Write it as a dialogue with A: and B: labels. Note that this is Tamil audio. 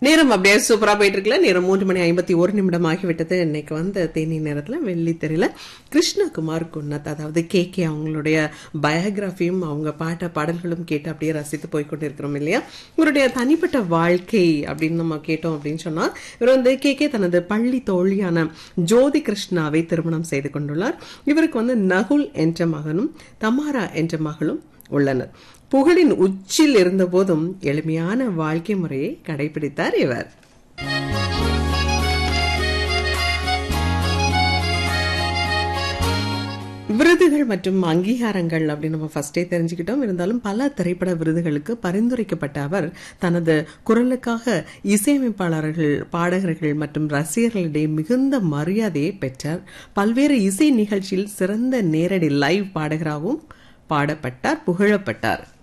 A: நேரம் அப்படியே சூப்பரா போயிட்டு இருக்குல்ல நேரம் மூன்று மணி ஐம்பத்தி ஒரு நிமிடம் ஆகிவிட்டது இன்னைக்கு வந்து தேனி நேரத்துல வெள்ளித்திரையில கிருஷ்ணகுமார் குன்னத் அதாவது கே கே அவங்களுடைய பயோகிராஃபியும் அவங்க பாட்ட பாடல்களும் கேட்டு அப்படியே ரசித்து போய் கொண்டிருக்கிறோம் இல்லையா இவருடைய தனிப்பட்ட வாழ்க்கை அப்படின்னு நம்ம கேட்டோம் அப்படின்னு சொன்னா இவர் வந்து கே கே தனது பள்ளி தோழியான ஜோதி கிருஷ்ணாவை திருமணம் செய்து கொண்டுள்ளார் இவருக்கு வந்து நகுல் என்ற மகனும் தமாரா என்ற மகளும் உள்ளனர் புகழின் உச்சில் இருந்த போதும் எளிமையான வாழ்க்கை முறையை கடைபிடித்தார் இவர் விருதுகள் மற்றும் அங்கீகாரங்கள் அப்படின்னு நம்ம ஃபர்ஸ்டே தெரிஞ்சுக்கிட்டோம் இருந்தாலும் பல திரைப்பட விருதுகளுக்கு பரிந்துரைக்கப்பட்ட அவர் தனது குரலுக்காக இசையமைப்பாளர்கள் பாடகர்கள் மற்றும் ரசிகர்களிடையே மிகுந்த மரியாதையை பெற்றார் பல்வேறு இசை நிகழ்ச்சியில் சிறந்த நேரடி லைவ் பாடகராகவும் பாடப்பட்டார் புகழப்பட்டார்